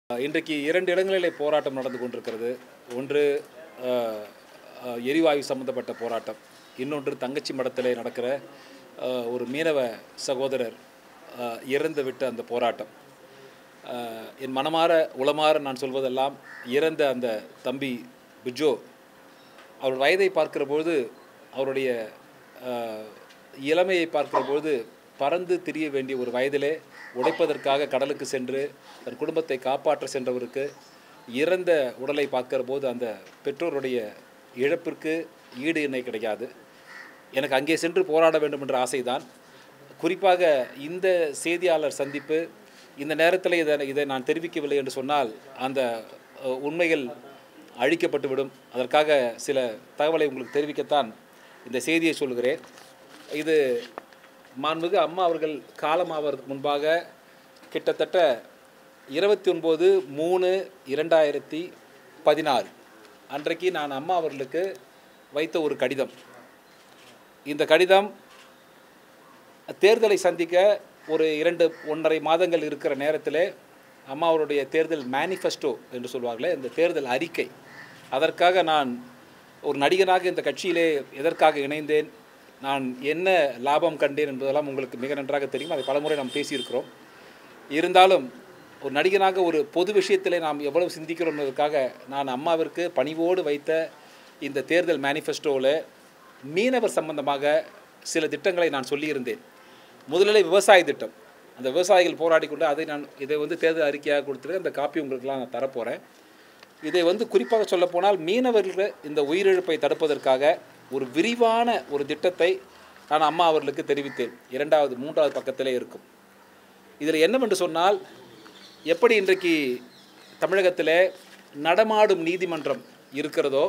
இன்றைக்கு இரண்டு இடங்களிலே போராட்டம் நடந்து கொண்டிருக்கிறது ஒன்று அஹ், அஹ், எரிவாயு சம்பந்தப்பட்ட போராட்டம் இன்னொன்று தங்கச்சி மடத்திலே நடக்கிற அஹ், ஒரு மீனவ சகோதரர் அஹ், இறந்து விட்ட அந்த போராட்டம் அஹ், என் மனமாற உளமாற நான் சொல்வதெல்லாம் இறந்த அந்த தம்பி பிஜோ அவர் வயதை பார்க்கிற பொழுது அவருடைய அஹ், இளமையை பார்க்கிற பொழுது பறந்து திரிய வேண்டிய ஒரு வயதிலே உடைப்பதற்காக கடலுக்கு சென்று தன் குடும்பத்தை காப்பாற்ற சென்றவருக்கு இறந்த உடலை பார்க்கிற போது அந்த பெற்றோருடைய இழப்பிற்கு ஈடு இணை கிடைக்காது எனக்கு அங்கே சென்று போராட வேண்டும் என்ற ஆசைதான் குறிப்பாக இந்த செய்தியாளர் சந்திப்பு இந்த நேரத்தில் இதை இதை நான் தெரிவிக்கவில்லை என்று சொன்னால் அந்த அஹ், உண்மைகள் அழிக்கப்பட்டுவிடும் அதற்காக சில தகவலை உங்களுக்கு தெரிவிக்கத்தான் இந்த செய்தியை சொல்கிறேன் இது மாண்புமிகு அம்மா அவர்கள் காலமாவதற்கு முன்பாக கிட்டத்தட்ட இருபத்தி ஒன்பது மூணு இரண்டாயிரத்தி பதினாறு அன்றைக்கு நான் அம்மா அவர்களுக்கு வைத்த ஒரு கடிதம் இந்த கடிதம் தேர்தலை சந்திக்க ஒரு இரண்டு ஒன்றரை மாதங்கள் இருக்கிற நேரத்தில் அம்மா அவருடைய தேர்தல் மேனிஃபெஸ்டோ என்று சொல்வார்களே இந்த தேர்தல் அறிக்கை அதற்காக நான் ஒரு நடிகனாக இந்த கட்சியிலே எதற்காக இணைந்தேன் நான் என்ன லாபம் கண்டேன் என்பதெல்லாம் உங்களுக்கு மிக நன்றாக தெரியும் அதை பலமுறை நாம் பேசியிருக்கிறோம் இருந்தாலும் ஒரு நடிகனாக ஒரு பொது விஷயத்திலே நாம் எவ்வளவு சிந்திக்கிறோம் என்பதற்காக நான் அம்மாவிற்கு பணிவோடு வைத்த இந்த தேர்தல் மேனிஃபெஸ்டோவில் மீனவர் சம்பந்தமாக சில திட்டங்களை நான் சொல்லியிருந்தேன் முதலில் விவசாய திட்டம் அந்த விவசாயிகள் போராடி கொண்டு அதை நான் இதை வந்து தேர்தல் அறிக்கையாக கொடுத்துட்டு அந்த காப்பி உங்களுக்கெல்லாம் நான் தரப்போகிறேன் இதை வந்து குறிப்பாக சொல்லப்போனால் மீனவர்கள் இந்த உயிரிழப்பை தடுப்பதற்காக ஒரு விரிவான ஒரு திட்டத்தை நான் அம்மா அவர்களுக்கு தெரிவித்தேன் இரண்டாவது மூன்றாவது பக்கத்திலே இருக்கும் இதில் என்னவென்று சொன்னால் எப்படி இன்றைக்கு தமிழகத்தில் நடமாடும் நீதிமன்றம் இருக்கிறதோ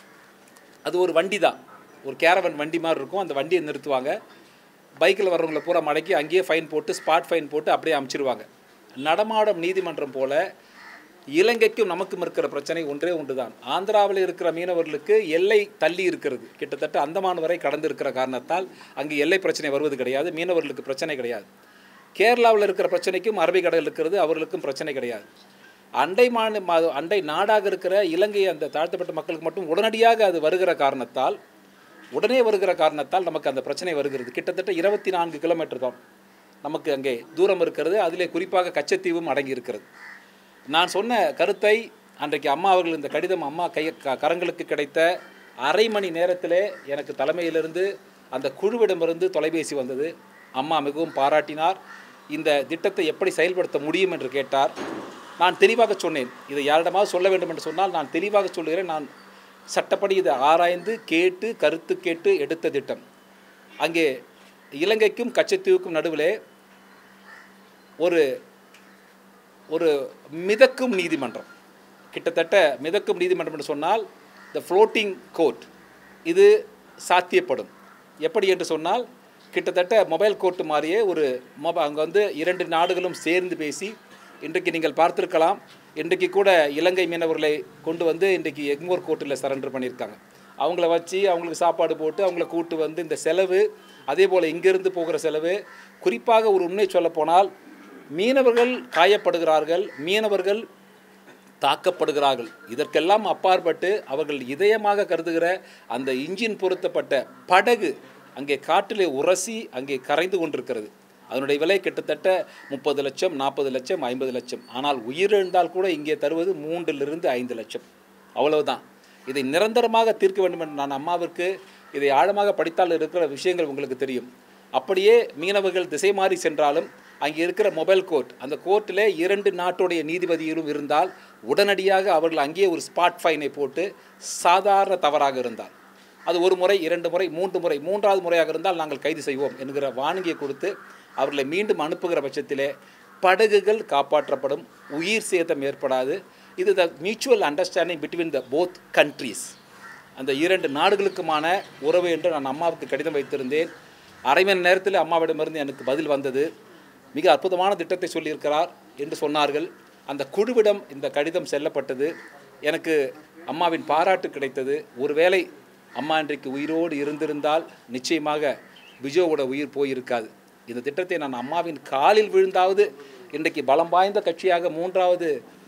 அது ஒரு வண்டி தான் ஒரு கேரவன் வண்டி மாதிரி இருக்கும் அந்த வண்டியை நிறுத்துவாங்க பைக்கில் வர்றவங்களை பூரா மடக்கி அங்கேயே ஃபைன் போட்டு ஸ்பாட் ஃபைன் போட்டு அப்படியே அமுச்சிடுவாங்க நடமாடும் நீதிமன்றம் போல இலங்கைக்கும் நமக்கும் இருக்கிற பிரச்சனை ஒன்றே ஒன்று தான் ஆந்திராவில் இருக்கிற மீனவர்களுக்கு எல்லை தள்ளி இருக்கிறது கிட்டத்தட்ட அந்தமான் வரை கடந்து இருக்கிற காரணத்தால் அங்கே எல்லை பிரச்சனை வருவது கிடையாது மீனவர்களுக்கு பிரச்சனை கிடையாது கேரளாவில் இருக்கிற பிரச்சனைக்கும் அரபிக்கடல் இருக்கிறது அவர்களுக்கும் பிரச்சனை கிடையாது அண்டை மாநில மா- அண்டை நாடாக இருக்கிற இலங்கை அந்த தாழ்த்தப்பட்ட மக்களுக்கு மட்டும் உடனடியாக அது வருகிற காரணத்தால் உடனே வருகிற காரணத்தால் நமக்கு அந்த பிரச்சனை வருகிறது கிட்டத்தட்ட இருபத்தி நான்கு கிலோமீட்டர் தான் நமக்கு அங்கே தூரம் இருக்கிறது அதிலே குறிப்பாக கச்சத்தீவும் அடங்கி இருக்கிறது நான் சொன்ன கருத்தை அன்றைக்கு அம்மா அவர்கள் இந்த கடிதம் அம்மா கை க- கரங்களுக்கு கிடைத்த அரை மணி நேரத்திலே எனக்கு தலைமையிலிருந்து அந்த குழுவிடமிருந்து தொலைபேசி வந்தது அம்மா மிகவும் பாராட்டினார் இந்த திட்டத்தை எப்படி செயல்படுத்த முடியும் என்று கேட்டார் நான் தெளிவாக சொன்னேன் இதை யாரிடமாவது சொல்ல வேண்டும் என்று சொன்னால் நான் தெளிவாக சொல்லுகிறேன் நான் சட்டப்படி இதை ஆராய்ந்து கேட்டு கருத்து கேட்டு எடுத்த திட்டம் அங்கே இலங்கைக்கும் கச்சத்தீவுக்கும் நடுவிலே ஒரு ஒரு மிதக்கும் நீதிமன்றம் கிட்டத்தட்ட மிதக்கும் நீதிமன்றம் என்று சொன்னால் த ஃப்ளோட்டிங் கோர்ட் இது சாத்தியப்படும் எப்படி என்று சொன்னால் கிட்டத்தட்ட மொபைல் கோர்ட்டு மாதிரியே ஒரு மொப அங்கே வந்து இரண்டு நாடுகளும் சேர்ந்து பேசி இன்றைக்கு நீங்கள் பார்த்திருக்கலாம் இன்றைக்கு கூட இலங்கை மீனவர்களை கொண்டு வந்து இன்றைக்கு எக்மோர் கோர்ட்டில் சரண்டர் பண்ணியிருக்காங்க அவங்கள வச்சு அவங்களுக்கு சாப்பாடு போட்டு அவங்கள கூட்டு வந்து இந்த செலவு அதே போல் இங்கிருந்து போகிற செலவு குறிப்பாக ஒரு உண்மை சொல்லப்போனால் மீனவர்கள் காயப்படுகிறார்கள் மீனவர்கள் தாக்கப்படுகிறார்கள் இதற்கெல்லாம் அப்பாற்பட்டு அவர்கள் இதயமாக கருதுகிற அந்த இன்ஜின் பொருத்தப்பட்ட படகு அங்கே காட்டிலே உரசி அங்கே கரைந்து கொண்டிருக்கிறது அதனுடைய விலை கிட்டத்தட்ட முப்பது லட்சம் நாற்பது லட்சம் ஐம்பது லட்சம் ஆனால் உயிரிழந்தால் கூட இங்கே தருவது மூன்றிலிருந்து ஐந்து லட்சம் அவ்வளவுதான் இதை நிரந்தரமாக தீர்க்க வேண்டும் என்று நான் அம்மாவிற்கு இதை ஆழமாக படித்தால் இருக்கிற விஷயங்கள் உங்களுக்கு தெரியும் அப்படியே மீனவர்கள் திசை மாறி சென்றாலும் அங்கே இருக்கிற மொபைல் கோர்ட் அந்த கோர்ட்டில் இரண்டு நாட்டுடைய நீதிபதிகளும் இருந்தால் உடனடியாக அவர்கள் அங்கேயே ஒரு ஸ்பாட் ஃபைனை போட்டு சாதாரண தவறாக இருந்தால் அது ஒரு முறை இரண்டு முறை மூன்று முறை மூன்றாவது முறையாக இருந்தால் நாங்கள் கைது செய்வோம் என்கிற வானங்கியை கொடுத்து அவர்களை மீண்டும் அனுப்புகிற பட்சத்திலே படகுகள் காப்பாற்றப்படும் உயிர் சேதம் ஏற்படாது இது the mutual understanding between the both countries அந்த இரண்டு நாடுகளுக்குமான உறவு என்று நான் அம்மாவுக்கு கடிதம் வைத்திருந்தேன் அரை மணி நேரத்தில் அம்மாவிடமிருந்து எனக்கு பதில் வந்தது மிக அற்புதமான திட்டத்தை சொல்லியிருக்கிறார் என்று சொன்னார்கள் அந்த குழுவிடம் இந்த கடிதம் செல்லப்பட்டது எனக்கு அம்மாவின் பாராட்டு கிடைத்தது ஒருவேளை அம்மா இன்றைக்கு உயிரோடு இருந்திருந்தால் நிச்சயமாக விஜயோட உயிர் போயிருக்காது இந்த திட்டத்தை நான் அம்மாவின் காலில் விழுந்தாவது இன்றைக்கு பலம் வாய்ந்த கட்சியாக மூன்றாவது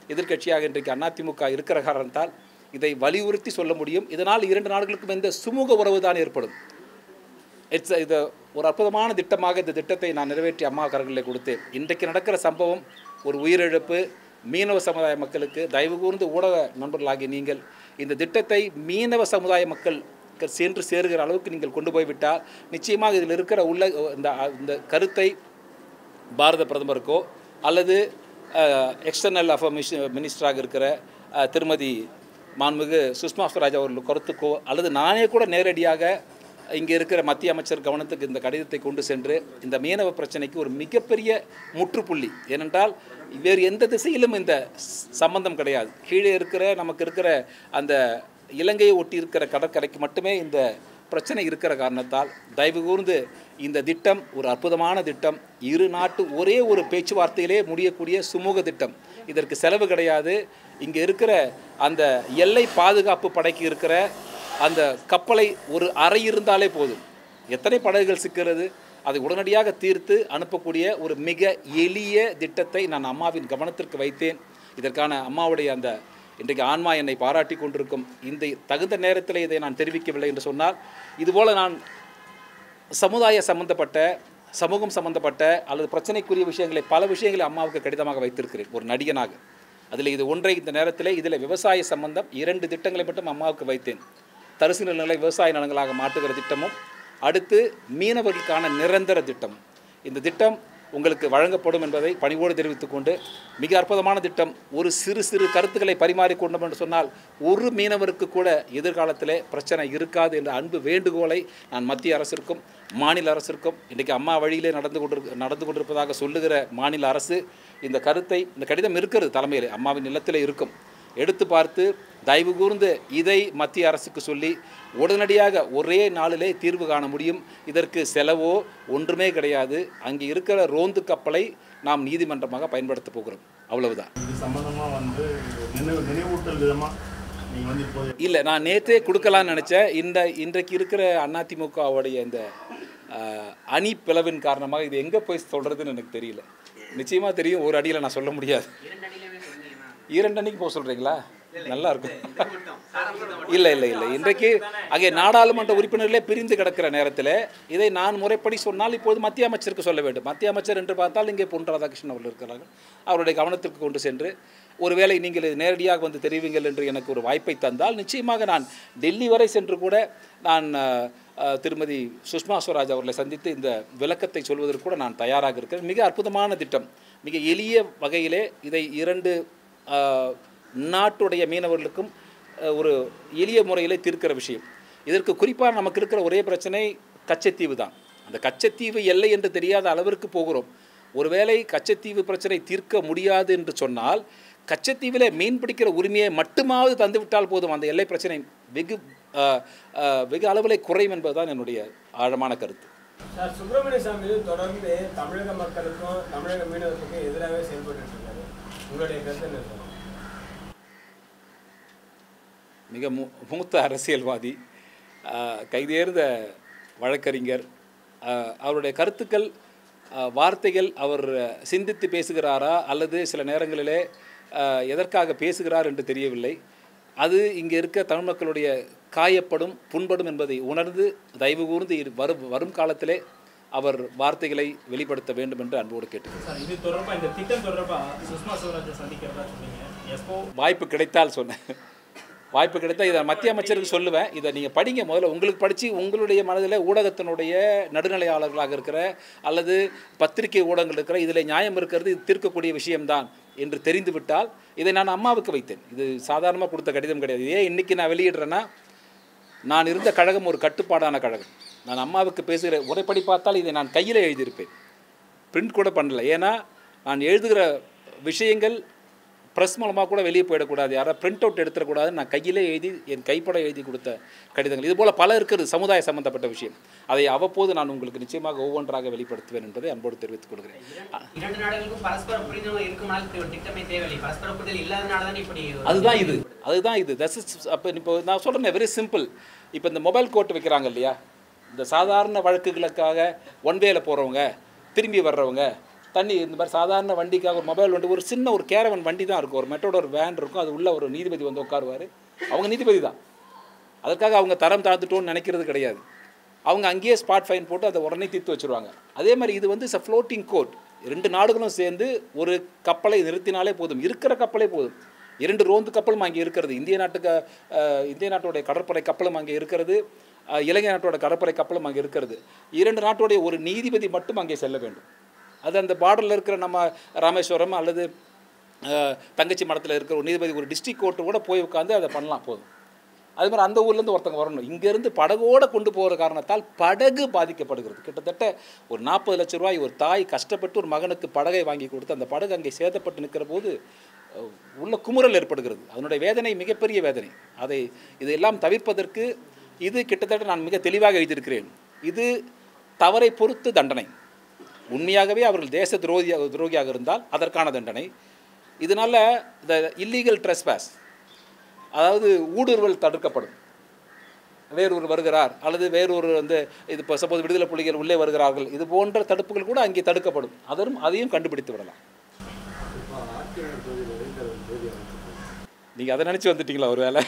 எதிர்க்கட்சியாக இன்றைக்கு அதிமுக இருக்கிற காரணத்தால் இதை வலியுறுத்தி சொல்ல முடியும் இதனால் இரண்டு நாடுகளுக்கும் எந்த சுமூக உறவு தான் ஏற்படும் இட்ஸ் இது ஒரு அற்புதமான திட்டமாக இந்த திட்டத்தை நான் நிறைவேற்றி அம்மா கரங்களில் கொடுத்தேன் இன்றைக்கு நடக்கிற சம்பவம் ஒரு உயிரிழப்பு மீனவ சமுதாய மக்களுக்கு தயவு கூர்ந்து ஊடக நண்பர்களாகிய நீங்கள் இந்த திட்டத்தை மீனவ சமுதாய மக்கள் க- சென்று சேருகிற அளவுக்கு நீங்கள் கொண்டு போய்விட்டால் நிச்சயமாக இதில் இருக்கிற உள்ள இந்த இந்த கருத்தை பாரத பிரதமருக்கோ அல்லது எக்ஸ்டர்னல் அஃபேர் மினிஸ்டராக இருக்கிற அஹ், திருமதி மாண்புமிகு சுஷ்மா ஸ்வராஜ் அவர்கள் கருத்துக்கோ அல்லது நானே கூட நேரடியாக இங்கே இருக்கிற மத்திய அமைச்சர் கவனத்துக்கு இந்த கடிதத்தை கொண்டு சென்று இந்த மீனவ பிரச்சனைக்கு ஒரு மிகப்பெரிய முற்றுப்புள்ளி ஏனென்றால் வேறு எந்த திசையிலும் இந்த ஸ்- சம்பந்தம் கிடையாது கீழே இருக்கிற நமக்கு இருக்கிற அந்த இலங்கையை ஒட்டி இருக்கிற கடற்கரைக்கு மட்டுமே இந்த பிரச்சனை இருக்கிற காரணத்தால் தயவு கூர்ந்து இந்த திட்டம் ஒரு அற்புதமான திட்டம் இரு நாட்டு ஒரே ஒரு பேச்சுவார்த்தையிலே முடியக்கூடிய சுமூக திட்டம் இதற்கு செலவு கிடையாது இங்கே இருக்கிற அந்த எல்லை பாதுகாப்பு படைக்கு இருக்கிற அந்த கப்பலை ஒரு அறை இருந்தாலே போதும் எத்தனை படகுகள் சிக்கிறது அதை உடனடியாக தீர்த்து அனுப்பக்கூடிய ஒரு மிக எளிய திட்டத்தை நான் அம்மாவின் கவனத்திற்கு வைத்தேன் இதற்கான அம்மாவுடைய அந்த இன்றைக்கு ஆன்மா என்னை பாராட்டி கொண்டிருக்கும் இந்த தகுந்த நேரத்தில் இதை நான் தெரிவிக்கவில்லை என்று சொன்னால் இதுபோல் நான் சமுதாய சம்பந்தப்பட்ட சமூகம் சம்பந்தப்பட்ட அல்லது பிரச்சனைக்குரிய விஷயங்களை பல விஷயங்களை அம்மாவுக்கு கடிதமாக வைத்திருக்கிறேன் ஒரு நடிகனாக அதில் இது ஒன்றை இந்த நேரத்தில் இதில் விவசாய சம்பந்தம் இரண்டு திட்டங்களை மட்டும் அம்மாவுக்கு வைத்தேன் தரிசு நிலங்களை விவசாய நிலங்களாக மாற்றுகிற திட்டமும் அடுத்து மீனவர்களுக்கான நிரந்தர திட்டம் இந்த திட்டம் உங்களுக்கு வழங்கப்படும் என்பதை பணிவோடு தெரிவித்துக் கொண்டு மிக அற்புதமான திட்டம் ஒரு சிறு சிறு கருத்துக்களை பரிமாறிக்கொண்டோம் என்று சொன்னால் ஒரு மீனவருக்கு கூட எதிர்காலத்திலே பிரச்சனை இருக்காது என்ற அன்பு வேண்டுகோளை நான் மத்திய அரசிற்கும் மாநில அரசிற்கும் இன்றைக்கு அம்மா வழியிலே நடந்து கொண்டிரு நடந்து கொண்டிருப்பதாக சொல்லுகிற மாநில அரசு இந்த கருத்தை இந்த கடிதம் இருக்கிறது தலைமையில் அம்மாவின் இல்லத்திலே இருக்கும் எடுத்து பார்த்து தயவு கூர்ந்து இதை மத்திய அரசுக்கு சொல்லி உடனடியாக ஒரே நாளிலே தீர்வு காண முடியும் இதற்கு செலவோ ஒன்றுமே கிடையாது அங்கே இருக்கிற ரோந்து கப்பலை நாம் நீதிமன்றமாக பயன்படுத்த போகிறோம் அவ்வளவுதான் இது சம்பந்தமா வந்து நினைவு நினைவூட்டல் விதமா நீங்க வந்து இப்போது இல்லை நான் நேற்றே கொடுக்கலான்னு நினச்சேன் இந்த இன்றைக்கு இருக்கிற அதிமுகவுடைய இந்த ஆஹ், அணி பிளவின் காரணமாக இது எங்கே போய் சொல்கிறதுன்னு எனக்கு தெரியல நிச்சயமாக தெரியும் ஒரு அடியில் நான் சொல்ல முடியாது இரண்டு அன்னைக்கு போக சொல்கிறீங்களா நல்லா இருக்கும் இல்லை இல்லை இல்லை இன்றைக்கு அங்கே நாடாளுமன்ற உறுப்பினர்களே பிரிந்து கிடக்கிற நேரத்தில் இதை நான் முறைப்படி சொன்னால் இப்போது மத்திய அமைச்சருக்கு சொல்ல வேண்டும் மத்திய அமைச்சர் என்று பார்த்தால் இங்கே பொன் ராதாகிருஷ்ணன் அவர்கள் இருக்கிறார்கள் அவருடைய கவனத்திற்கு கொண்டு சென்று ஒருவேளை நீங்கள் இது நேரடியாக வந்து தெரிவிங்கள் என்று எனக்கு ஒரு வாய்ப்பை தந்தால் நிச்சயமாக நான் டெல்லி வரை சென்று கூட நான் அஹ், அஹ், திருமதி சுஷ்மா ஸ்வராஜ் அவர்களை சந்தித்து இந்த விளக்கத்தை சொல்வதற்கு கூட நான் தயாராக இருக்கிறேன் மிக அற்புதமான திட்டம் மிக எளிய வகையிலே இதை இரண்டு அஹ், நாட்டுடைய மீனவர்களுக்கும் அஹ், ஒரு எளிய முறையிலே தீர்க்கிற விஷயம் இதற்கு குறிப்பாக நமக்கு இருக்கிற ஒரே பிரச்சனை கச்சத்தீவு தான் அந்த கச்சத்தீவு எல்லை என்று தெரியாத அளவிற்கு போகிறோம் ஒருவேளை கச்சத்தீவு பிரச்சனை தீர்க்க முடியாது என்று சொன்னால் கச்சத்தீவிலே மீன் பிடிக்கிற உரிமையை மட்டுமாவது தந்துவிட்டால் போதும் அந்த எல்லை பிரச்சனை வெகு அஹ், அஹ், வெகு அளவிலே குறையும் என்பதுதான் என்னுடைய ஆழமான கருத்து சார் சுப்பிரமணிய சாமி வந்து தொடர்ந்து தமிழக மக்களுக்கும் தமிழக மீனவர்களுக்கும் எதிராகவே செயல்பட்டு இருக்காரு உங்களுடைய கருத்து என்ன சார் மிக மூ மூத்த அரசியல்வாதி ஆஹ், கைதேர்ந்த வழக்கறிஞர் ஆஹ், அவருடைய கருத்துக்கள் ஆஹ், வார்த்தைகள் அவர் சிந்தித்து பேசுகிறாரா அல்லது சில நேரங்களிலே ஆஹ், எதற்காக பேசுகிறார் என்று தெரியவில்லை அது இங்கே இருக்க தமிழ் மக்களுடைய காயப்படும் புண்படும் என்பதை உணர்ந்து தயவு கூர்ந்து இரு- வரும் வரும் காலத்திலே அவர் வார்த்தைகளை வெளிப்படுத்த வேண்டும் என்று அன்போடு கேட்டுக்கிறேன் சார் இது தொடர்பா இந்த திட்டம் தொடர்பா சுஷ்மா ஸ்வராஜை சந்திக்கிறதா சொன்னீங்க எப்போ வாய்ப்பு கிடைத்தால் சொன்னேன் வாய்ப்பு கிடைத்தால் இதை மத்திய அமைச்சருக்கு சொல்லுவேன் இதை நீங்கள் படிங்க முதல்ல உங்களுக்கு படித்து உங்களுடைய மனதில் ஊடகத்தினுடைய நடுநிலையாளர்களாக இருக்கிற அல்லது பத்திரிகை ஊடகங்கள் இருக்கிற இதில் நியாயம் இருக்கிறது இது தீர்க்கக்கூடிய விஷயம்தான் என்று தெரிந்துவிட்டால் இதை நான் அம்மாவுக்கு வைத்தேன் இது சாதாரணமாக கொடுத்த கடிதம் கிடையாது ஏன் இன்றைக்கி நான் வெளியிடுறேன்னா நான் இருந்த கழகம் ஒரு கட்டுப்பாடான கழகம் நான் அம்மாவுக்கு பேசுகிற முறைப்படி பார்த்தால் இதை நான் கையில் எழுதியிருப்பேன் பிரிண்ட் கூட பண்ணல ஏன்னா நான் எழுதுகிற விஷயங்கள் ப்ரெஸ் மூலமாக கூட வெளியே போயிடக்கூடாது யாராவது பிரிண்ட் அவுட் எடுத்துடக்கூடாது நான் கையிலே எழுதி என் கைப்பட எழுதி கொடுத்த கடிதங்கள் இது போல் பல இருக்கிறது சமுதாய சம்பந்தப்பட்ட விஷயம் அதை அவ்வப்போது நான் உங்களுக்கு நிச்சயமாக ஒவ்வொன்றாக வெளிப்படுத்துவேன் என்பதை அன்போடு தெரிவித்துக் கொள்கிறேன் இரண்டு நாடுகளுக்கும் பரஸ்பர புரிந்துணர்வு இருக்குமானால் இப்படி ஒரு திட்டமே தேவையில்லை பரஸ்பர புரிதல் இல்லாதனால தான் இப்படி ஒரு- அதுதான் இது அதுதான் இது தஸ் இஸ் அப்போ இப்போ நான் சொல்கிறேன் வெரி சிம்பிள் இப்போ இந்த மொபைல் கோர்ட் வைக்கிறாங்க இல்லையா இந்த சாதாரண வழக்குகளுக்காக ஒன் வேல போகிறவங்க திரும்பி வர்றவங்க தண்ணி இந்த மாதிரி சாதாரண வண்டிக்காக ஒரு மொபைல் வண்டி ஒரு சின்ன ஒரு கேரவன் வண்டி தான் இருக்கும் ஒரு மெட்டோட ஒரு வேன் இருக்கும் அது உள்ள ஒரு நீதிபதி வந்து உட்காருவார் அவங்க நீதிபதி தான் அதற்காக அவங்க தரம் தாழ்த்துட்டோன்னு நினைக்கிறது கிடையாது அவங்க அங்கேயே ஸ்பாட் ஃபைன் போட்டு அதை உடனே தீர்த்து வச்சுருவாங்க அதே மாதிரி இது வந்து இஸ் ஃப்ளோட்டிங் கோட் ரெண்டு நாடுகளும் சேர்ந்து ஒரு கப்பலை நிறுத்தினாலே போதும் இருக்கிற கப்பலே போதும் இரண்டு ரோந்து கப்பலும் அங்கே இருக்கிறது இந்திய நாட்டுக்கு அஹ், இந்திய நாட்டுடைய கடற்படை கப்பலும் அங்கே இருக்கிறது அஹ், இலங்கை நாட்டோட கடற்படை கப்பலும் அங்கே இருக்கிறது இரண்டு நாட்டுடைய ஒரு நீதிபதி மட்டும் அங்கே செல்ல வேண்டும் அது அந்த பார்டரில் இருக்கிற நம்ம ராமேஸ்வரம் அல்லது அஹ், தங்கச்சி மடத்தில் இருக்கிற ஒரு நீதிபதி ஒரு டிஸ்ட்ரிக்ட் கோர்ட்டு கூட போய் உட்காந்து அதை பண்ணலாம் போதும் அது மாதிரி அந்த ஊர்லேருந்து ஒருத்தங்க வரணும் இங்கேருந்து படகோடு கொண்டு போகிற காரணத்தால் படகு பாதிக்கப்படுகிறது கிட்டத்தட்ட ஒரு நாற்பது லட்ச ரூபாய் ஒரு தாய் கஷ்டப்பட்டு ஒரு மகனுக்கு படகை வாங்கி கொடுத்து அந்த படகு அங்கே சேதப்பட்டு நிற்கிற போது அஹ், உள்ள குமுறல் ஏற்படுகிறது அதனுடைய வேதனை மிகப்பெரிய வேதனை அதை இதையெல்லாம் தவிர்ப்பதற்கு இது கிட்டத்தட்ட நான் மிக தெளிவாக எழுதியிருக்கிறேன் இது தவறை பொறுத்து தண்டனை உண்மையாகவே அவர்கள் தேச துரோகியாக துரோகியாக இருந்தால் அதற்கான தண்டனை இதனால் இந்த இல்லீகல் ட்ரெஸ்பாஸ் அதாவது ஊடுருவல் தடுக்கப்படும் வேறொரு வருகிறார் அல்லது வேறொரு வந்து இது இப்போ சப்போஸ் விடுதலை புலிகள் உள்ளே வருகிறார்கள் இது போன்ற தடுப்புகள் கூட அங்கே தடுக்கப்படும் அதரும் அதையும் கண்டுபிடித்து விடலாம் நீங்கள் அதை நினச்சி வந்துட்டீங்களா ஒரு வேலை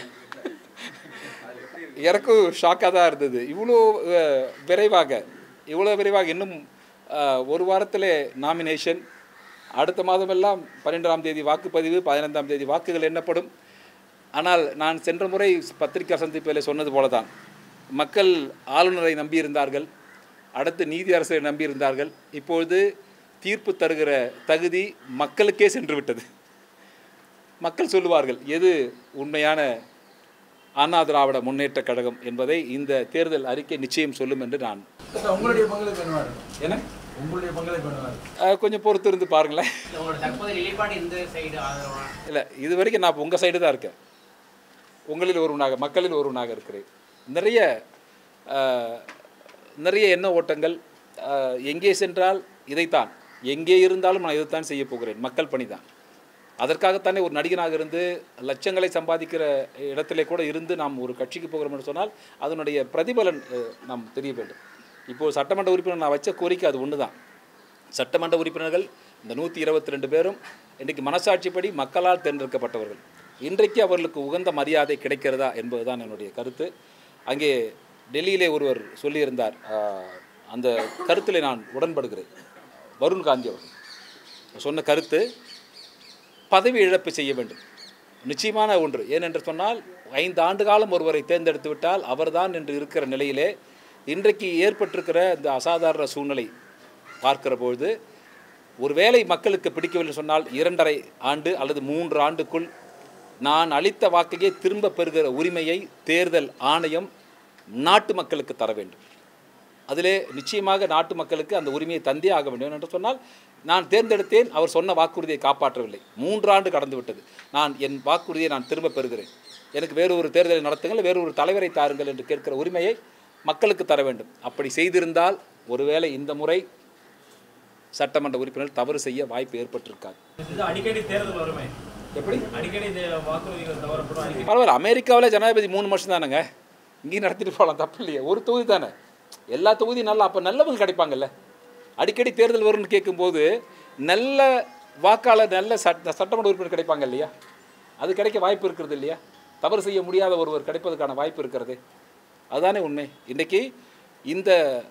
எனக்கும் ஷாக்காக தான் இருந்தது இவ்வளோ அஹ், விரைவாக இவ்வளோ விரைவாக இன்னும் அஹ், ஒரு வாரத்தில் நாமினேஷன் அடுத்த மாதமெல்லாம் பன்னெண்டாம் தேதி வாக்குப்பதிவு பதினைந்தாம் தேதி வாக்குகள் எண்ணப்படும் ஆனால் நான் சென்ற முறை பத்திரிகை சந்திப்பில் சொன்னது போல தான் மக்கள் ஆளுநரை நம்பியிருந்தார்கள் அடுத்து நீதி அரசரை நம்பியிருந்தார்கள் இப்பொழுது தீர்ப்பு தருகிற தகுதி மக்களுக்கே சென்று விட்டது மக்கள் சொல்லுவார்கள் எது உண்மையான அண்ணா திராவிட முன்னேற்ற கழகம் என்பதை இந்த தேர்தல் அறிக்கை நிச்சயம் சொல்லும் என்று நான் உங்களுடைய பங்களிப்பு என்னவாரு என்ன உங்களுடைய பங்களிப்பு என்னவாரு அஹ், கொஞ்சம் பொறுத்து இருந்து பாருங்களேன் உங்களோட தற்போதைய நிலைப்பாடு இந்த சைடு ஆதரவா இல்லை இது வரைக்கும் நான் உங்கள் சைடு தான் இருக்கேன் உங்களில் ஒருவனாக மக்களில் ஒருவனாக இருக்கிறேன் நிறைய அஹ், நிறைய எண்ண ஓட்டங்கள் அஹ், எங்கே சென்றால் இதைத்தான் எங்கே இருந்தாலும் நான் இதைத்தான் செய்ய போகிறேன் மக்கள் பணி தான் அதற்காகத்தானே ஒரு நடிகனாக இருந்து லட்சங்களை சம்பாதிக்கிற இடத்திலே கூட இருந்து நாம் ஒரு கட்சிக்கு போகிறோம் என்று சொன்னால் அதனுடைய பிரதிபலன் அஹ், நாம் தெரிய வேண்டும் இப்போது சட்டமன்ற உறுப்பினர் நான் வச்ச கோரிக்கை அது ஒன்று தான் சட்டமன்ற உறுப்பினர்கள் இந்த நூற்றி இருபத்தி ரெண்டு பேரும் இன்றைக்கு மனசாட்சிப்படி மக்களால் தேர்ந்தெடுக்கப்பட்டவர்கள் இன்றைக்கு அவர்களுக்கு உகந்த மரியாதை கிடைக்கிறதா என்பதுதான் என்னுடைய கருத்து அங்கே டெல்லியிலே ஒருவர் சொல்லியிருந்தார் ஆஹ், அந்த கருத்தில் நான் உடன்படுகிறேன் வருண் காந்தி அவர்கள் சொன்ன கருத்து பதவி இழப்பு செய்ய வேண்டும் நிச்சயமான ஒன்று ஏனென்று சொன்னால் ஐந்து ஆண்டு காலம் ஒருவரை தேர்ந்தெடுத்து விட்டால் அவர்தான் என்று இருக்கிற நிலையிலே இன்றைக்கு ஏற்பட்டிருக்கிற இந்த அசாதாரண சூழ்நிலை பார்க்கிற பொழுது ஒருவேளை மக்களுக்கு பிடிக்கவில்லை சொன்னால் இரண்டரை ஆண்டு அல்லது மூன்று ஆண்டுக்குள் நான் அளித்த வாக்கையே திரும்ப பெறுகிற உரிமையை தேர்தல் ஆணையம் நாட்டு மக்களுக்கு தர வேண்டும் அதிலே நிச்சயமாக நாட்டு மக்களுக்கு அந்த உரிமையை தந்தே ஆக வேண்டும் என்று சொன்னால் நான் தேர்ந்தெடுத்தேன் அவர் சொன்ன வாக்குறுதியை காப்பாற்றவில்லை மூன்றாண்டு கடந்து விட்டது நான் என் வாக்குறுதியை நான் திரும்ப பெறுகிறேன் எனக்கு வேறு ஒரு தேர்தலை நடத்துங்கள் வேறு ஒரு தலைவரை தாருங்கள் என்று கேட்கிற உரிமையை மக்களுக்கு தர வேண்டும் அப்படி செய்திருந்தால் ஒருவேளை இந்த முறை சட்டமன்ற உறுப்பினர் தவறு செய்ய வாய்ப்பு ஏற்பட்டிருக்காது இது அடிக்கடி தேர்தல் வருமே எப்படி அடிக்கடி இந்த வாக்குறுதிகள் தவறப்படும் அடிக்கடி பரவாயில்ல அமெரிக்காவில் ஜனாதிபதி மூணு வருஷம் தானேங்க இங்கேயும் நடத்திட்டு போகலாம் தப்பு இல்லையே ஒரு தொகுதி தானே எல்லா தொகுதியும் நல்லா அப்போ நல்லவங்க கிடைப்பாங்கல்ல அடிக்கடி தேர்தல் வரும்னு கேட்கும்போது நல்ல வாக்காளர் நல்ல சட்ட சட்டமன்ற உறுப்பினர் கிடைப்பாங்க இல்லையா அது கிடைக்க வாய்ப்பு இருக்கிறது இல்லையா தவறு செய்ய முடியாத ஒருவர் கிடைப்பதற்கான வாய்ப்பு இருக்கிறது அதுதானே உண்மை இன்றைக்கி இந்த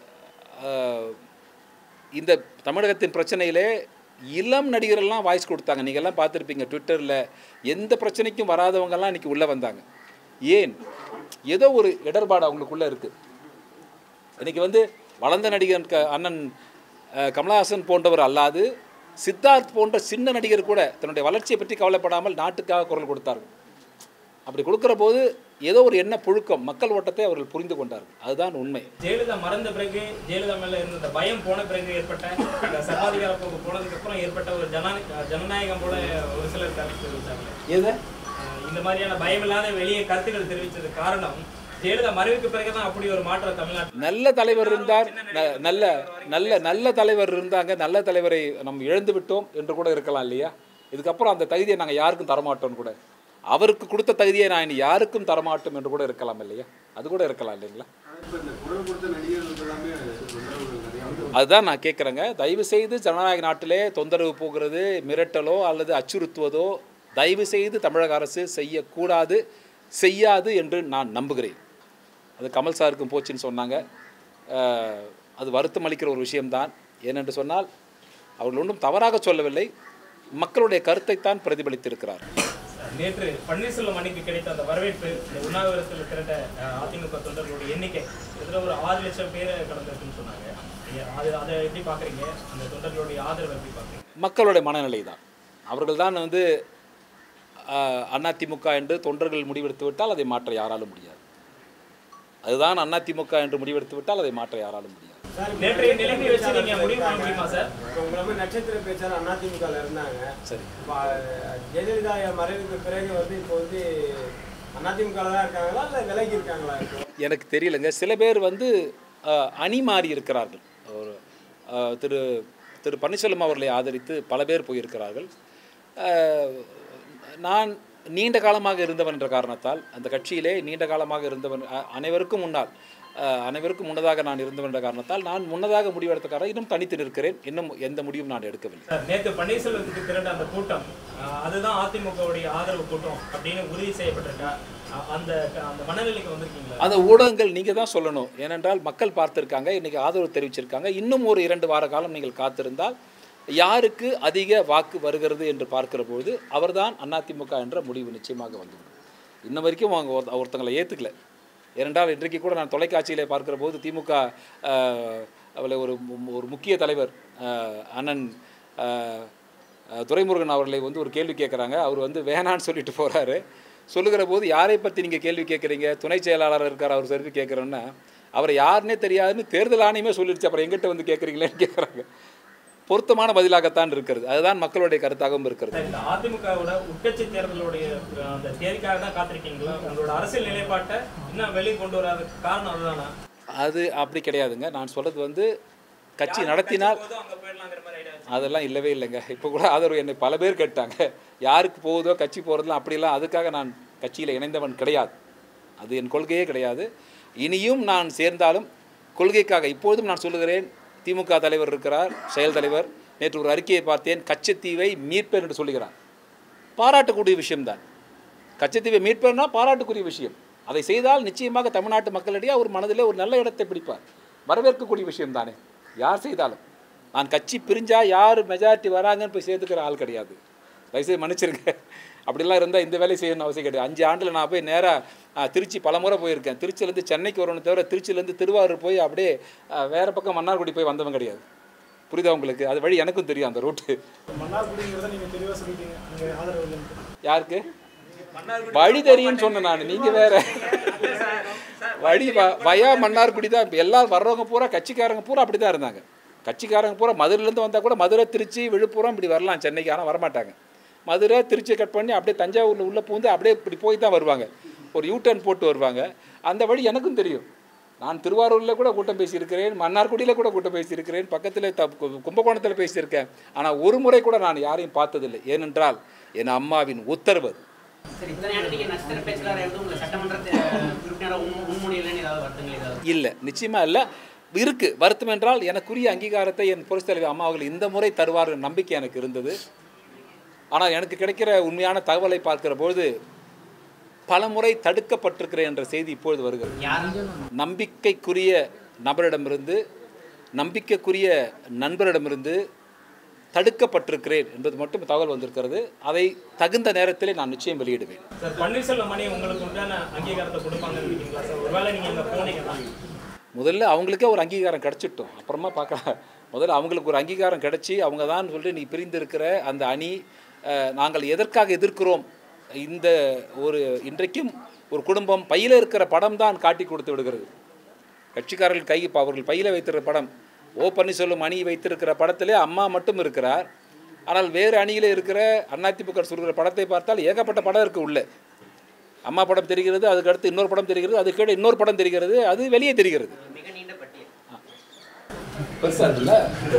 ஆஹ், இந்த தமிழகத்தின் பிரச்சனையிலே இளம் நடிகரெல்லாம் வாய்ஸ் கொடுத்தாங்க நீங்கள்லாம் பார்த்துருப்பீங்க ட்விட்டரில் எந்த பிரச்சனைக்கும் வராதவங்கெல்லாம் இன்றைக்கி உள்ளே வந்தாங்க ஏன் ஏதோ ஒரு இடர்பாடு அவங்களுக்குள்ளே இருக்குது இன்றைக்கி வந்து வளர்ந்த நடிகர் க அண்ணன் அஹ், கமலஹாசன் போன்றவர் அல்லாது சித்தார்த் போன்ற சின்ன நடிகர் கூட தன்னுடைய வளர்ச்சியை பற்றி கவலைப்படாமல் நாட்டுக்காக குரல் கொடுத்தார்கள் அப்படி கொடுக்குற போது ஏதோ ஒரு எண்ண புழுக்கம் மக்கள் ஓட்டத்தை அவர்கள் புரிந்து கொண்டார்கள் அதுதான் உண்மை ஜெயலலிதா மறந்த பிறகு ஜெயலலிதா மேல இருந்த இந்த பயம் போன பிறகு ஏற்பட்ட இந்த சர்வாதிகார போக்கு போனதுக்கு அப்புறம் ஏற்பட்ட ஒரு ஜன ஜனநாயகம் போல ஒரு சிலர் கருத்து தெரிவித்தாங்க எது அஹ் இந்த மாதிரியான பயம் இல்லாத வெளியே கருத்துக்கள் தெரிவித்தது காரணம் ஜெயலலிதா மறைவுக்கு பிறகுதான் அப்படி ஒரு மாற்றம் தமிழ்நாட்டில் நல்ல தலைவர் இருந்தார் ந- நல்ல நல்ல நல்ல தலைவர் இருந்தாங்க நல்ல தலைவரை நம்ம இழந்து விட்டோம் என்று கூட இருக்கலாம் இல்லையா இதுக்கப்புறம் அந்த தகுதியை நாங்கள் யாருக்கும் தரமாட்டோம்னு கூட அவருக்கு கொடுத்த தகுதியை நான் இனி யாருக்கும் தரமாட்டோம் என்று கூட இருக்கலாம் இல்லையா அது கூட இருக்கலாம் இல்லைங்களா அதுதான் நான் கேட்குறேங்க தயவு செய்து ஜனநாயக நாட்டிலே தொந்தரவு போகிறது மிரட்டலோ அல்லது அச்சுறுத்துவதோ தயவு செய்து தமிழக அரசு செய்யக்கூடாது செய்யாது என்று நான் நம்புகிறேன் அது கமல் சாருக்கும் போச்சுன்னு சொன்னாங்க அஹ், அது வருத்தம் அளிக்கிற ஒரு விஷயம்தான் ஏனென்று சொன்னால் அவர்கள் ஒன்றும் தவறாக சொல்லவில்லை மக்களுடைய கருத்தைத்தான் பிரதிபலித்திருக்கிறார் நேற்று பன்னீர்செல்வம் அணிக்கு கிடைத்த அந்த வரவேற்பு இந்த உண்ணாவிரத்தில் திரண்ட அஹ், அதிமுக தொண்டர்களுடைய எண்ணிக்கை கிட்டத்தட்ட ஒரு ஆறு லட்சம் பேரை கடந்திருக்குன்னு சொன்னாங்க நீங்க அது அதை எப்படி பார்க்குறீங்க அந்த தொண்டர்களுடைய ஆதரவை எப்படி பார்க்குறீங்க மக்களுடைய மனநிலை தான் அவர்கள் தான் வந்து அஹ், அதிமுக என்று தொண்டர்கள் முடிவெடுத்து விட்டால் அதை மாற்ற யாராலும் முடியாது அதுதான் அதிமுக என்று முடிவெடுத்து விட்டால் அதை மாற்ற யாராலும் முடியாது நேற்றைய நிலைமை வச்சு நீங்க முடிவு பண்ண முடியுமா சார் இப்போ உங்களை மாதிரி நட்சத்திர பேச்சாளர் அதிமுகவில் இருந்தாங்க சரி இப்போ அஹ், ஜெயலலிதா மறைவுக்கு பிறகு வந்து இப்போ வந்து அதிமுகவில் தான் இருக்காங்களா இல்லை விலகி இருக்காங்களா இப்போ எனக்கு தெரியலங்க சில பேர் வந்து அஹ், அணி மாறி இருக்கிறார்கள் ஒரு அஹ், திரு திரு பன்னீர்செல்வம் அவர்களை ஆதரித்து பல பேர் போயிருக்கிறார்கள் அஹ், நான் நீண்ட காலமாக இருந்தவன் என்ற காரணத்தால் அந்த கட்சியிலே நீண்ட காலமாக இருந்தவன் அ- அனைவருக்கும் முன்னால் அஹ், அனைவருக்கும் முன்னதாக நான் இருந்தவன் என்ற காரணத்தால் நான் முன்னதாக முடிவெடுத்த காரணம் இன்னும் தனித்து நிற்கிறேன் இன்னும் எந்த முடிவும் நான் எடுக்கவில்லை சார் நேற்று பன்னீர்செல்வத்துக்கு திரண்ட அந்த கூட்டம் அஹ், அதுதான் அதிமுகவுடைய ஆதரவு கூட்டம் அப்படின்னு உறுதி செய்யப்பட்டிருக்கா அஹ், அந்த அந்த மனநிலைக்கு வந்திருக்கீங்களா அந்த ஊடகங்கள் நீங்கள் தான் சொல்லணும் ஏனென்றால் மக்கள் பார்த்துருக்காங்க இன்றைக்கி ஆதரவு தெரிவிச்சிருக்காங்க இன்னும் ஒரு இரண்டு வார காலம் நீங்கள் காத்திருந்தால் யாருக்கு அதிக வாக்கு வருகிறது என்று பார்க்கிற பொழுது அவர்தான் அதிமுக என்ற முடிவு நிச்சயமாக வந்துவிடும் இன்ன வரைக்கும் அவங்க ஒருத்த- ஒருத்தங்களை ஏற்றுக்கல ஏனென்றால் இன்றைக்கு கூட நான் தொலைக்காட்சியிலே பார்க்கிற போது திமுக ஆஹ், அவளை ஒரு மு- ஒரு முக்கிய தலைவர் ஆஹ், அண்ணன் ஆஹ், அஹ் துரைமுருகன் அவர்களை வந்து ஒரு கேள்வி கேட்குறாங்க அவர் வந்து வேணான்னு சொல்லிட்டு போகிறாரு சொல்லுகிற போது யாரை பற்றி நீங்கள் கேள்வி கேட்குறீங்க துணை செயலாளர் இருக்கார் அவர் சொல்லி கேட்குறோன்னா அவரை யாருன்னே தெரியாதுன்னு தேர்தல் ஆணையமே சொல்லிடுச்சு அப்புறம் எங்கிட்ட வந்து கேட்குறீங்களேன்னு கேட்குறாங்க பொருத்தமான பதிலாகத்தான் இருக்கிறது அதுதான் மக்களுடைய கருத்தாகவும் இருக்கிறது சார், இந்த அதிமுகவோட உட்கட்சி தேர்தலுடைய அஹ், அந்த தேதிக்காக தான் காத்திருக்கீங்களா உங்களோட அரசியல் நிலைப்பாட்டை இன்னும் வெளியே கொண்டு வராத காரணம் அதுதானா அது அப்படி கிடையாதுங்க நான் சொல்கிறது வந்து கட்சி நடத்தினால் போதும் அங்க போயிடலாங்கிற மாதிரி ஐடியா அதெல்லாம் இல்லவே இல்லைங்க இப்போ கூட ஆதரவு என்னை பல பேர் கேட்டாங்க யாருக்கு போகுதோ கட்சி போகிறதுலாம் அப்படிலாம் அதுக்காக நான் கட்சியில் இணைந்தவன் கிடையாது அது என் கொள்கையே கிடையாது இனியும் நான் சேர்ந்தாலும் கொள்கைக்காக இப்பொழுதும் நான் சொல்லுகிறேன் திமுக தலைவர் இருக்கிறார் செயல் தலைவர் நேற்று ஒரு அறிக்கையை பார்த்தேன் கச்சத்தீவை மீட்பேன் என்று சொல்லுகிறார் பாராட்டக்கூடிய விஷயம்தான் கச்சத்தீவை மீட்பேன்னா பாராட்டுக்குரிய விஷயம் அதை செய்தால் நிச்சயமாக தமிழ்நாட்டு மக்களிடையே அவர் மனதிலே ஒரு நல்ல இடத்தை பிடிப்பார் வரவேற்கக்கூடிய விஷயம் தானே யார் செய்தாலும் நான் கட்சி பிரிஞ்சா யார் மெஜாரிட்டி வராங்கன்னு போய் சேர்த்துக்கிற ஆள் கிடையாது தயவுசெய்து மன்னிச்சிருங்க அப்படிலாம் இருந்தால் இந்த வேலையை செய்யணும்னு அவசியம் கிடையாது அஞ்சு ஆண்டில் நான் போய் நேராக திருச்சி பல முறை போயிருக்கேன் திருச்சியிலேருந்து சென்னைக்கு வரணும் தவிர திருச்சியிலேருந்து திருவாரூர் போய் அப்படியே அஹ், வேற பக்கம் மன்னார்குடி போய் வந்தவன் கிடையாது புரியுதா உங்களுக்கு அது வழி எனக்கும் தெரியும் அந்த ரூட்டு மன்னார்குடிங்கிறத நீங்கள் தெளிவாக சொல்லிட்டீங்க அங்கே ஆதரவு இல்லைன்னு யாருக்கு வழி தெரியும்னு சொன்னேன் நான் நீங்க வேற வழி வ- வயா மன்னார்குடி தான் இப்ப எல்லாரும் வர்றவங்க பூரா கட்சிக்காரங்க பூரா அப்படி தான் இருந்தாங்க கட்சிக்காரங்க பூரா மதுரையிலேருந்து வந்தால் கூட மதுரை திருச்சி விழுப்புரம் இப்படி வரலாம் சென்னைக்கு ஆனால் வரமாட்டாங்க மதுரை திருச்சி கட் பண்ணி அப்படியே தஞ்சாவூரில் உள்ளே பூந்து அப்படியே இப்படி போய் தான் வருவாங்க ஒரு யூ டர்ன் போட்டு வருவாங்க அந்த வழி எனக்கும் தெரியும் நான் திருவாரூரில் கூட கூட்டம் பேசியிருக்கிறேன் மன்னார்குடியில் கூட கூட்டம் பேசியிருக்கிறேன் பக்கத்தில் த கு- கும்பகோணத்தில் பேசியிருக்கேன் ஆனால் ஒரு முறை கூட நான் யாரையும் பார்த்ததில்லை ஏனென்றால் என் அம்மாவின் உத்தரவு அது. சரி இத்தனை ஆண்டு நீங்க நட்சத்திர பேச்சாளர் இருந்து உங்களை சட்டமன்ற உறுப்பினராக முன்மொழியிலன்னு ஏதாவது வருத்தங்கள் ஏதாவது இல்லை நிச்சயமாக இல்லை இருக்கு வருத்தம் என்றால் எனக்குரிய அங்கீகாரத்தை என் புரட்சித் தலைவர் அம்மா அவர்கள் இந்த முறை தருவார் என்ற நம்பிக்கை எனக்கு இருந்தது ஆனால் எனக்கு கிடைக்கிற உண்மையான தகவலை பார்க்கிற பொழுது பல முறை தடுக்கப்பட்டிருக்கிறேன் என்ற செய்தி இப்பொழுது வருகிறது யாரு நம்பிக்கைக்குரிய நபரிடமிருந்து நம்பிக்கைக்குரிய நண்பரிடமிருந்து தடுக்கப்பட்டிருக்கிறேன் என்பது மட்டும் தகவல் வந்திருக்கிறது அதை தகுந்த நேரத்திலே நான் நிச்சயம் வெளியிடுவேன் சார் பன்னீர்செல்வம் மணி உங்களுக்கு உண்டான அங்கீகாரத்தை கொடுப்பாங்கன்னு நினைக்கிறீங்களா சார் ஒருவேளை நீங்க அங்க போனீங்கன்னா முதல்ல அவங்களுக்கே ஒரு அங்கீகாரம் கிடச்சிட்டோம் அப்புறமா பார்க்கலாம் முதல்ல அவங்களுக்கு ஒரு அங்கீகாரம் கிடச்சி அவங்க தான் சொல்லிட்டு நீ பிரிந்து இருக்கிற அந்த அணி அஹ், நாங்கள் எதற்காக எதிர்க்கிறோம் இந்த ஒரு இன்றைக்கும் ஒரு குடும்பம் பையில் இருக்கிற படம் தான் காட்டி கொடுத்து விடுகிறது கட்சிக்காரர்கள் கை இப்போ அவர்கள் பையில் வைத்திருக்கிற படம் ஓ பன்னீர்செல்வம் அணி வைத்திருக்கிற படத்திலே அம்மா மட்டும் இருக்கிறார் ஆனால் வேறு அணியில் இருக்கிற அதிமுக சொல்கிற படத்தை பார்த்தால் ஏகப்பட்ட படம் இருக்குது உள்ளே அம்மா படம் தெரிகிறது அதுக்கு அடுத்து இன்னொரு படம் தெரிகிறது அதுக்கு கீழே இன்னொரு படம் தெரிகிறது அது வெளியே தெரிகிறது மிக நீண்ட பட்டியல் பெருசா இருக்குல்ல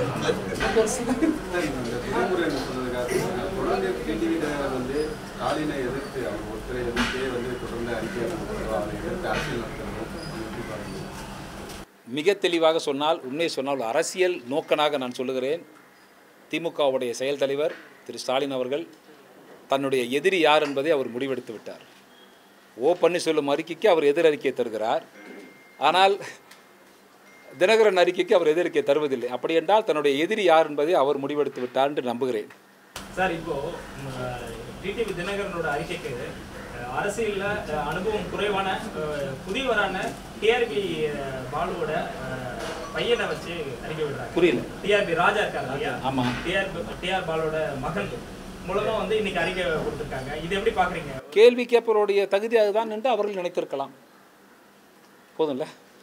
திருமுருகன் சொன்னதுக்காக தொடர்ந்து டிடிவிட வந்து ஸ்டாலினை எதிர்த்து அவர் ஒருத்தரை எதிர்த்தே வந்து தொடர்ந்து அறிக்கை நடத்துறதோ, அவரை எதிர்த்து அரசியல் நடத்துறதோ எப்படி பாருங்க மிக தெளிவாக சொன்னால் உண்மையை சொன்னால் ஒரு அரசியல் நோக்கனாக நான் சொல்லுகிறேன் திமுகவுடைய செயல் தலைவர் திரு ஸ்டாலின் அவர்கள் தன்னுடைய எதிரி யார் என்பதை அவர் முடிவெடுத்து விட்டார் ஓ பன்னீர்செல்வம் அறிக்கைக்கு அவர் எதிர் அறிக்கை தருகிறார் ஆனால் தினகரன் அறிக்கைக்கு அவர் எதிர்க்கை தருவதில்லை அப்படி என்றால் தன்னுடைய எதிரி யார் என்பதை அவர் முடிவெடுத்து விட்டார் என்று நம்புகிறேன் சார் இப்போ டிடிவி தினகரனோட அறிக்கைக்கு அஹ், அரசியல்ல அஹ், அனுபவம் குறைவான அஹ், புதியவரான டிஆர்பி பாலுவோட அஹ், பையனை வச்சு அறிக்கை விடுறாங்க புரியல டிஆர்பி ராஜா இருக்காங்க இல்லையா ஆமா. டிஆர்பி டிஆர் பாலோட மகன் மூலமா வந்து இன்னைக்கு அறிக்கை கொடுத்துருக்காங்க இது எப்படி பாக்குறீங்க கேள்வி கேட்பவருடைய தகுதி அதுதான் என்று அவர்கள் நினைத்திருக்கலாம் போதும்ல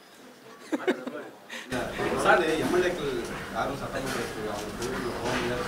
தொடர்ந்து எம்எல்ஏக்கள் யாரும் சட்டமன்றத்துக்கு அவங்க தொகுதியில் போக முடியாது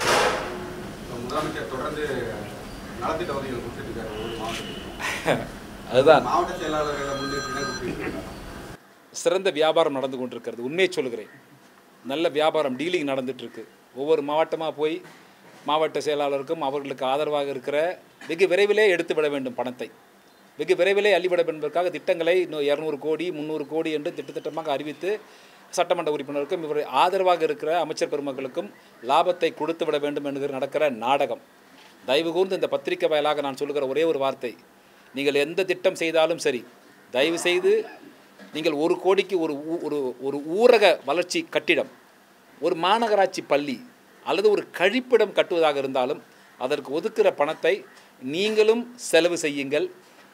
இப்ப முதலமைச்சர் தொடர்ந்து நலத்திட்ட உதவிகள் கொடுத்துட்டு இருக்காரு ஒவ்வொரு மாவட்டத்திலும் அதுதான் மாவட்ட செயலாளர்களை முன்னிறுத்தி தான் கொடுத்துட்டு இருக்காங்க சிறந்த வியாபாரம் நடந்து கொண்டிருக்கிறது உண்மையை சொல்கிறேன் நல்ல வியாபாரம் டீலிங் நடந்துட்டு இருக்கு ஒவ்வொரு மாவட்டமாக போய் மாவட்ட செயலாளருக்கும் அவர்களுக்கு ஆதரவாக இருக்கிற வெகு விரைவிலே எடுத்து விட வேண்டும் பணத்தை வெகு விரைவிலே அள்ளிவிட வேண்டும் என்பதற்காக திட்டங்களை இன்னும் இரநூறு கோடி முந்நூறு கோடி என்று திட்டத்திட்டமாக அறிவித்து சட்டமன்ற உறுப்பினருக்கும் இவர் ஆதரவாக இருக்கிற அமைச்சர் பெருமக்களுக்கும் லாபத்தை கொடுத்து விட வேண்டும் என்கிற நடக்கிற நாடகம் தயவு கூர்ந்து இந்த பத்திரிக்கை வாயிலாக நான் சொல்லுகிற ஒரே ஒரு வார்த்தை நீங்கள் எந்த திட்டம் செய்தாலும் சரி தயவு செய்து நீங்கள் ஒரு கோடிக்கு ஒரு ஊ- ஒரு ஒரு ஊரக வளர்ச்சி கட்டிடம் ஒரு மாநகராட்சி பள்ளி அல்லது ஒரு கழிப்பிடம் கட்டுவதாக இருந்தாலும் அதற்கு ஒதுக்குற பணத்தை நீங்களும் செலவு செய்யுங்கள்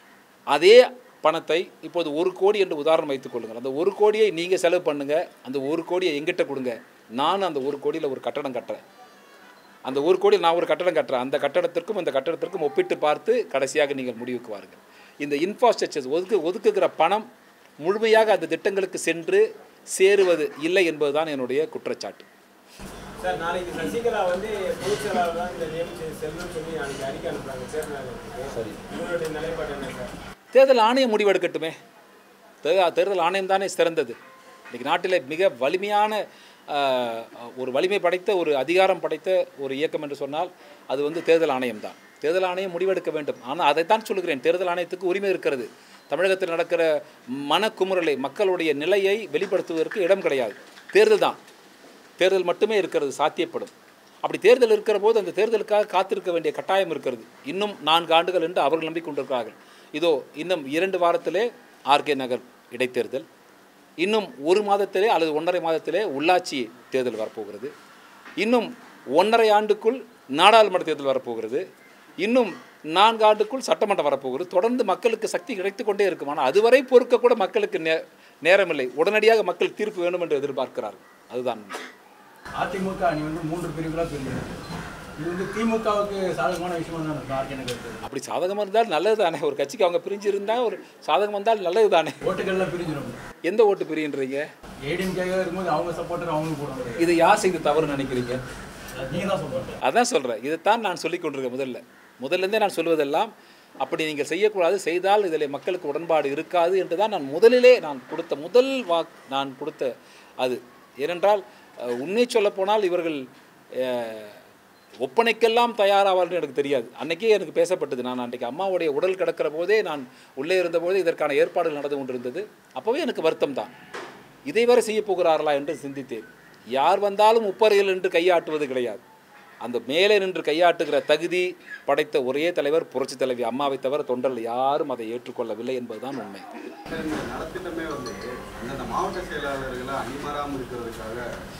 அதே பணத்தை இப்போது ஒரு கோடி என்று உதாரணம் வைத்துக் கொள்ளுங்கள் அந்த ஒரு கோடியை நீங்கள் செலவு பண்ணுங்க அந்த ஒரு கோடியை எங்கிட்ட கொடுங்க நானும் அந்த ஒரு கோடியில் ஒரு கட்டடம் கட்டுறேன் அந்த ஒரு கோடி நான் ஒரு கட்டடம் கட்டுறேன் அந்த கட்டடத்திற்கும் இந்த கட்டடத்திற்கும் ஒப்பிட்டு பார்த்து கடைசியாக நீங்கள் முடிவுக்கு வாருங்கள் இந்த இன்ஃப்ராஸ்ட்ரக்சர்ஸ் ஒதுக்கு ஒதுக்குகிற பணம் முழுமையாக அந்த திட்டங்களுக்கு சென்று சேருவது இல்லை என்பதுதான் என்னுடைய குற்றச்சாட்டு சார் நாளைக்கு சசிகலா வந்து பொதுச் செயலாளர் தான் இந்த நியமிச்சு செல்லுன்னு சொல்லி நாளைக்கு அறிக்கை அனுப்புறாங்க தேர்தல் ஆணையத்துக்கு சரி. உங்களுடைய நிலைப்பாடு என்ன சார் தேர்தல் ஆணையம் முடிவெடுக்கட்டுமே தே- தேர்தல் ஆணையம் தானே சிறந்தது இன்றைக்கி நாட்டில் மிக வலிமையான ஆஹ், ஒரு வலிமை படைத்த ஒரு அதிகாரம் படைத்த ஒரு இயக்கம் என்று சொன்னால் அது வந்து தேர்தல் ஆணையம் தான் தேர்தல் ஆணையம் முடிவெடுக்க வேண்டும் ஆனால் அதைத்தான் சொல்லுகிறேன் தேர்தல் ஆணையத்துக்கு உரிமை இருக்கிறது தமிழகத்தில் நடக்கிற மனக்குமுறலை மக்களுடைய நிலையை வெளிப்படுத்துவதற்கு இடம் கிடையாது தேர்தல் தான் தேர்தல் மட்டுமே இருக்கிறது சாத்தியப்படும் அப்படி தேர்தல் இருக்கிற போது அந்த தேர்தலுக்காக காத்திருக்க வேண்டிய கட்டாயம் இருக்கிறது இன்னும் நான்கு ஆண்டுகள் என்று அவர்கள் நம்பிக்கொண்டிருக்கிறார்கள் இதோ இன்னும் இரண்டு வாரத்திலே ஆர்கே நகர் இடைத்தேர்தல் இன்னும் ஒரு மாதத்திலே அல்லது ஒன்றரை மாதத்திலே உள்ளாட்சி தேர்தல் வரப்போகிறது இன்னும் ஒன்றரை ஆண்டுக்குள் நாடாளுமன்ற தேர்தல் வரப்போகிறது இன்னும் நான்கு ஆண்டுக்குள் சட்டமன்றம் வரப்போகிறது தொடர்ந்து மக்களுக்கு சக்தி கிடைத்து கொண்டே இருக்கும் ஆனால் அதுவரை பொறுக்க கூட மக்களுக்கு நே நேரமில்லை உடனடியாக மக்கள் தீர்ப்பு வேணும் என்று எதிர்பார்க்கிறார்கள் அதுதான் உண்மை. அதிமுக அணி வந்து மூன்று பிரிவுகளாக பிரிஞ்சிருக்கு இது வந்து திமுகவுக்கு சாதகமான விஷயமா தான் இருக்கும் ஆர்கே நகருக்கு அப்படி சாதகமாக இருந்தால் நல்லது தானே ஒரு கட்சிக்கு அவங்க பிரிஞ்சு இருந்தால் ஒரு சாதகம் வந்தால் நல்லது தானே ஓட்டுகள்லாம் பிரிஞ்சிடும் எந்த ஓட்டு பிரின்றீங்க ஏடிஎம்கே இருக்கும்போது அவங்க சப்போர்ட்டர் அவங்களுக்கு போடுவாங்க இதை யார் செய்து தவறு நினைக்கிறீங்க நீங்க தான் சொல்றாங்க அதான் சொல்கிறேன் இதைத்தான் நான் சொல்லிக் கொண்டிருக்கேன் முதல்ல முதல்லேருந்தே நான் சொல்வதெல்லாம் அப்படி நீங்கள் செய்யக்கூடாது செய்தால் இதில் மக்களுக்கு உடன்பாடு இருக்காது என்று தான் நான் முதலிலே நான் கொடுத்த முதல் வாக் நான் கொடுத்த அது ஏனென்றால் அஹ், உண்மை சொல்லப்போனால் இவர்கள் அஹ், ஒப்பனைக்கெல்லாம் தயாராவார்கள் எனக்கு தெரியாது அன்னைக்கே எனக்கு பேசப்பட்டது நான் அன்றைக்கு அம்மாவுடைய உடல் கிடக்கிற போதே நான் உள்ளே இருந்தபோதே இதற்கான ஏற்பாடுகள் நடந்து கொண்டிருந்தது அப்போவே எனக்கு வருத்தம் தான் இதை வரை செய்ய போகிறார்களா என்று சிந்தித்தேன் யார் வந்தாலும் உப்பறையில் என்று கையாட்டுவது கிடையாது அந்த மேலே நின்று கையாட்டுகிற தகுதி படைத்த ஒரே தலைவர் புரட்சி தலைவி அம்மாவை தவிர தொண்டர்கள் யாரும் அதை ஏற்றுக்கொள்ளவில்லை என்பதுதான் உண்மை இந்த நலத்திட்டமே வந்து அந்தந்த மாவட்ட செயலாளர்களை அணிமாறாமல் இருக்கிறதுக்காக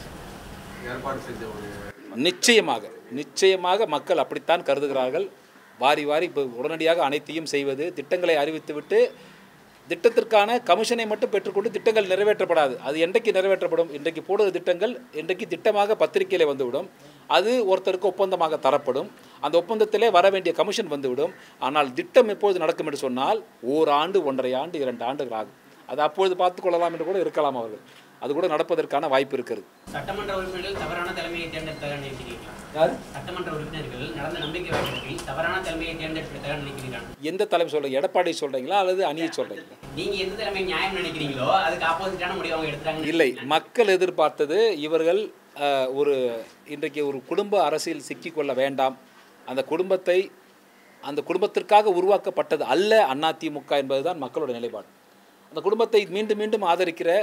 ஏற்பாடு செஞ்ச ஒரு நிச்சயமாக நிச்சயமாக மக்கள் அப்படித்தான் கருதுகிறார்கள் வாரி வாரி இப்போ உடனடியாக அனைத்தையும் செய்வது திட்டங்களை அறிவித்துவிட்டு திட்டத்திற்கான கமிஷனை மட்டும் பெற்றுக்கொண்டு திட்டங்கள் நிறைவேற்றப்படாது அது என்றைக்கு நிறைவேற்றப்படும் இன்றைக்கு போடுற திட்டங்கள் இன்றைக்கு திட்டமாக பத்திரிகையில் வந்துவிடும் அது ஒருத்தருக்கு ஒப்பந்தமாக தரப்படும் அந்த ஒப்பந்தத்திலே வர வேண்டிய கமிஷன் வந்துவிடும் ஆனால் திட்டம் எப்போது நடக்கும் என்று சொன்னால் ஓராண்டு ஒன்றரை ஆண்டு இரண்டு ஆண்டுகள் ஆகும் அது அப்பொழுது பார்த்துக்கொள்ளலாம் என்று கூட இருக்கலாம் அவர்கள் அது கூட நடப்பதற்கான வாய்ப்பு இருக்கிறது சட்டமன்ற உறுப்பினர்கள் தவறான தலைமையை தேர்ந்தெடுத்ததாக நினைக்கிறீர்களா யார் சட்டமன்ற உறுப்பினர்கள் நடந்த நம்பிக்கை வாக்கெடுப்பில் தவறான தலைமையை தேர்ந்தெடுத்ததாக நினைக்கிறீர்களா எந்த தலைமை சொல்கிறீங்க எடப்பாடி சொல்கிறீங்களா அல்லது அணியை சொல்கிறீங்களா நீங்க எந்த தலைமை நியாயம் நினைக்கிறீங்களோ அதுக்கு ஆப்போசிட்டான முடிவு அவங்க எடுத்துட்டாங்க இல்லை மக்கள் எதிர்பார்த்தது இவர்கள் அஹ், ஒரு இன்றைக்கு ஒரு குடும்ப அரசியல் சிக்கிக்கொள்ள வேண்டாம் அந்த குடும்பத்தை அந்த குடும்பத்திற்காக உருவாக்கப்பட்டது அல்ல அதிமுக என்பதுதான் மக்களோட நிலைப்பாடு அந்த குடும்பத்தை மீண்டும் மீண்டும் ஆதரிக்கிற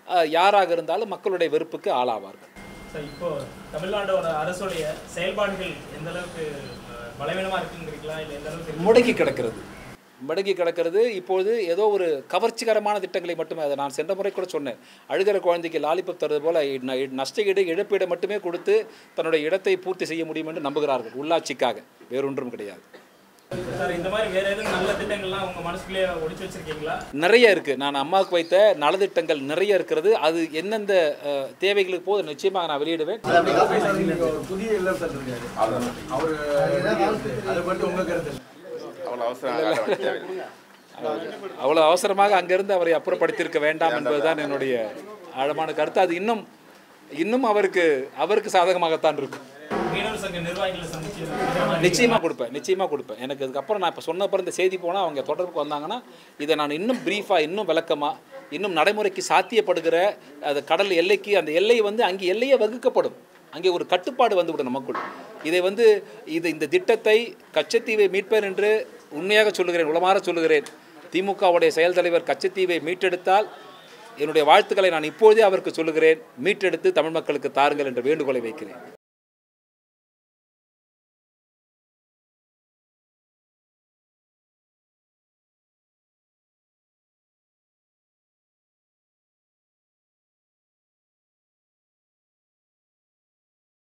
அஹ், யாராக இருந்தாலும் மக்களுடைய வெறுப்புக்கு ஆளாவார்கள் சார் இப்போ தமிழ்நாடோட அரசுடைய செயல்பாடுகள் எந்த அளவுக்கு அஹ், பலவீனமா இருக்குங்கிறீங்களா இல்லை எந்த அளவுக்கு முடங்கி கிடக்கிறது முடங்கி கிடக்கிறது இப்போது ஏதோ ஒரு கவர்ச்சிகரமான திட்டங்களை மட்டுமே அதை நான் சென்ற முறை கூட சொன்னேன் அழுகிற குழந்தைக்கு லாலிபப் தருவது போல ந- நஷ்டஈடு இழப்பீடு மட்டுமே கொடுத்து தன்னுடைய இடத்தை பூர்த்தி செய்ய முடியும் என்று நம்புகிறார்கள் உள்ளாட்சிக்காக வேறொன்றும் கிடையாது சார் இந்த மாதிரி வேற எதுவும் நல்ல திட்டங்கள்லாம் உங்க மனசுக்குள்ளேயே ஒழிச்சு வச்சிருக்கீங்களா நிறைய இருக்குது நான் அம்மாவுக்கு வைத்த நலத்திட்டங்கள் நிறைய இருக்கிறது அது எந்தெந்த அஹ், தேவைகளுக்கு போது நிச்சயமாக நான் வெளியிடுவேன் நீங்க ஒரு புதிய இல்லம் இருக்காரு அவரு அதை பற்றி உங்க கருத்து என்ன? அவ்வளோ அவசரம் தேவையில்லை அவ்வளோ அவசரமாக அங்கிருந்து அவரை அப்புறப்படுத்தியிருக்க வேண்டாம் என்பதுதான் என்னுடைய ஆழமான கருத்து அது இன்னும் இன்னும் அவருக்கு அவருக்கு சாதகமாகத்தான் இருக்கும் மீனவர் சங்க நிர்வாகிகளை சந்திச்சு இந்த மாதிரி நிச்சயமாக கொடுப்பேன் நிச்சயமாக கொடுப்பேன் எனக்கு அதுக்கப்புறம் நான் இப்போ சொன்னப்பறம் இந்த செய்தி போனால் அவங்க தொடர்புக்கு வந்தாங்கன்னா இதை நான் இன்னும் ப்ரீஃபாக இன்னும் விளக்கமாக இன்னும் நடைமுறைக்கு சாத்தியப்படுகிற அது கடல் எல்லைக்கு அந்த எல்லை வந்து அங்கே எல்லையே வகுக்கப்படும் அங்கே ஒரு கட்டுப்பாடு வந்துவிடும் நமக்குள் இதை வந்து இது இந்த திட்டத்தை கச்சத்தீவை மீட்பேன் என்று உண்மையாக சொல்லுகிறேன் உளமாற சொல்லுகிறேன் திமுகவுடைய செயல் தலைவர் கச்சத்தீவை மீட்டெடுத்தால் என்னுடைய வாழ்த்துக்களை நான் இப்போதே அவருக்கு சொல்லுகிறேன் மீட்டெடுத்து தமிழ் மக்களுக்கு தாருங்கள் என்ற வேண்டுகோளை வைக்கிறேன்